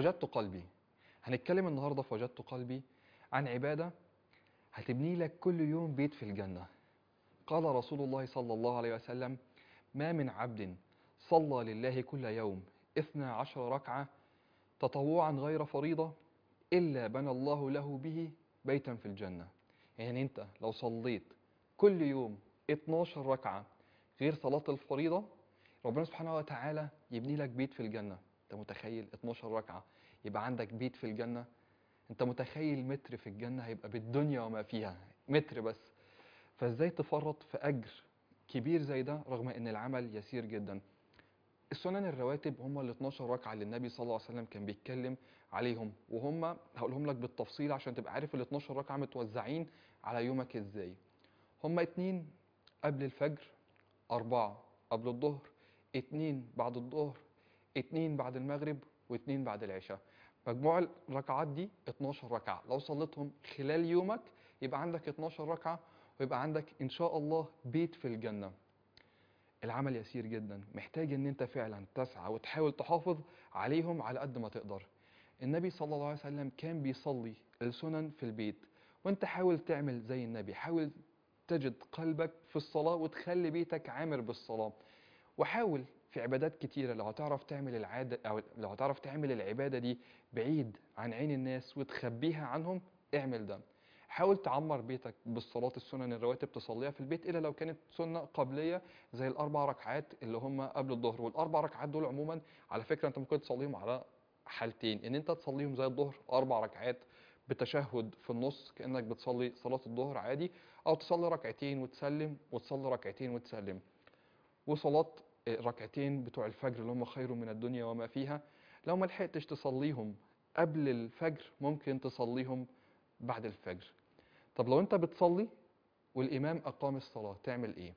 وجدت قلبي هنتكلم النهارده في وجدت قلبي عن عباده هتبني لك كل يوم بيت في الجنه قال رسول الله صلى الله عليه وسلم ما من عبد صلى لله كل يوم اثنى عشر ركعه تطوعا غير فريضه الا بنى الله له به بيتا في الجنه يعني انت لو صليت كل يوم 12 ركعه غير صلاه الفريضه ربنا سبحانه وتعالى يبني لك بيت في الجنه انت متخيل 12 ركعه يبقى عندك بيت في الجنه انت متخيل متر في الجنه هيبقى بالدنيا وما فيها متر بس فازاي تفرط في اجر كبير زي ده رغم ان العمل يسير جدا السنن الرواتب هم ال 12 ركعه اللي النبي صلى الله عليه وسلم كان بيتكلم عليهم وهم هقولهم لك بالتفصيل عشان تبقى عارف ال 12 ركعه متوزعين على يومك ازاي هم اتنين قبل الفجر أربعة قبل الظهر اتنين بعد الظهر اتنين بعد المغرب واتنين بعد العشاء مجموع الركعات دي 12 ركعة لو صليتهم خلال يومك يبقى عندك 12 ركعة ويبقى عندك إن شاء الله بيت في الجنة العمل يسير جدا محتاج ان انت فعلا تسعى وتحاول تحافظ عليهم على قد ما تقدر النبي صلى الله عليه وسلم كان بيصلي السنن في البيت وانت حاول تعمل زي النبي حاول تجد قلبك في الصلاة وتخلي بيتك عامر بالصلاة وحاول في عبادات كتيرة لو هتعرف تعمل العادة أو لو هتعرف تعمل العبادة دي بعيد عن عين الناس وتخبيها عنهم اعمل ده حاول تعمر بيتك بالصلاة السنن الرواتب تصليها في البيت إلا لو كانت سنة قبلية زي الأربع ركعات اللي هم قبل الظهر والأربع ركعات دول عموما على فكرة أنت ممكن تصليهم على حالتين إن أنت تصليهم زي الظهر أربع ركعات بتشهد في النص كأنك بتصلي صلاة الظهر عادي أو تصلي ركعتين وتسلم وتصلي ركعتين وتسلم وصلاة ركعتين بتوع الفجر اللي هم خير من الدنيا وما فيها لو ما لحقتش تصليهم قبل الفجر ممكن تصليهم بعد الفجر طب لو انت بتصلي والامام اقام الصلاه تعمل ايه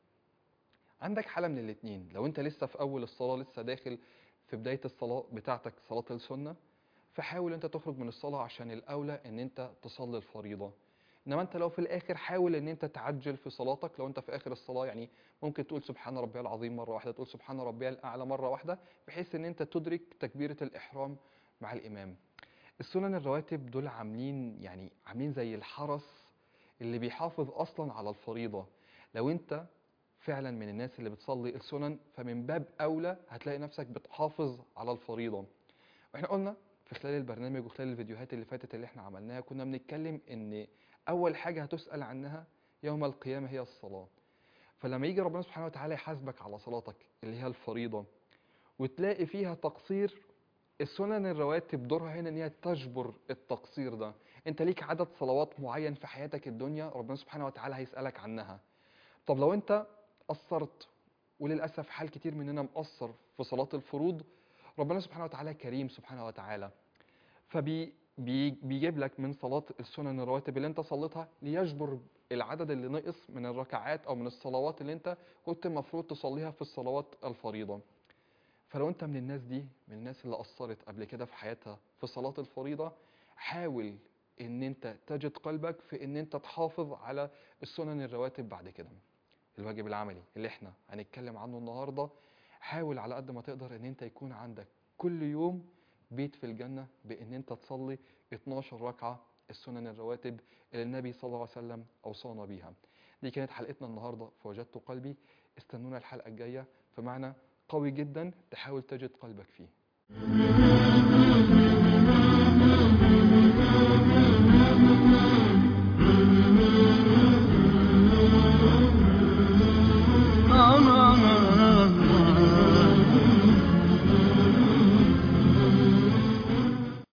عندك حاله من الاتنين لو انت لسه في اول الصلاه لسه داخل في بدايه الصلاه بتاعتك صلاه السنه فحاول انت تخرج من الصلاه عشان الاولى ان انت تصلي الفريضه انما انت لو في الاخر حاول ان انت تعجل في صلاتك لو انت في اخر الصلاه يعني ممكن تقول سبحان ربي العظيم مره واحده تقول سبحان ربي الاعلى مره واحده بحيث ان انت تدرك تكبيره الاحرام مع الامام السنن الرواتب دول عاملين يعني عاملين زي الحرس اللي بيحافظ اصلا على الفريضه لو انت فعلا من الناس اللي بتصلي السنن فمن باب اولى هتلاقي نفسك بتحافظ على الفريضه واحنا قلنا في خلال البرنامج وخلال الفيديوهات اللي فاتت اللي احنا عملناها كنا بنتكلم ان اول حاجه هتسال عنها يوم القيامه هي الصلاه فلما يجي ربنا سبحانه وتعالى يحاسبك على صلاتك اللي هي الفريضه وتلاقي فيها تقصير السنن الرواتب دورها هنا ان هي تجبر التقصير ده انت ليك عدد صلوات معين في حياتك الدنيا ربنا سبحانه وتعالى هيسالك عنها طب لو انت قصرت وللاسف حال كتير مننا مقصر في صلاه الفروض ربنا سبحانه وتعالى كريم سبحانه وتعالى فبي بي بيجيب لك من صلاة السنن الرواتب اللي انت صليتها ليجبر العدد اللي نقص من الركعات او من الصلوات اللي انت كنت المفروض تصليها في الصلوات الفريضة فلو انت من الناس دي من الناس اللي قصرت قبل كده في حياتها في صلاة الفريضة حاول ان انت تجد قلبك في ان انت تحافظ على السنن الرواتب بعد كده الواجب العملي اللي احنا هنتكلم عنه النهاردة حاول على قد ما تقدر ان انت يكون عندك كل يوم بيت في الجنة بان انت تصلي 12 ركعة السنن الرواتب اللي النبي صلى الله عليه وسلم اوصانا بيها دي كانت حلقتنا النهاردة في وجدت قلبي استنونا الحلقة الجاية في معنى قوي جدا تحاول تجد قلبك فيه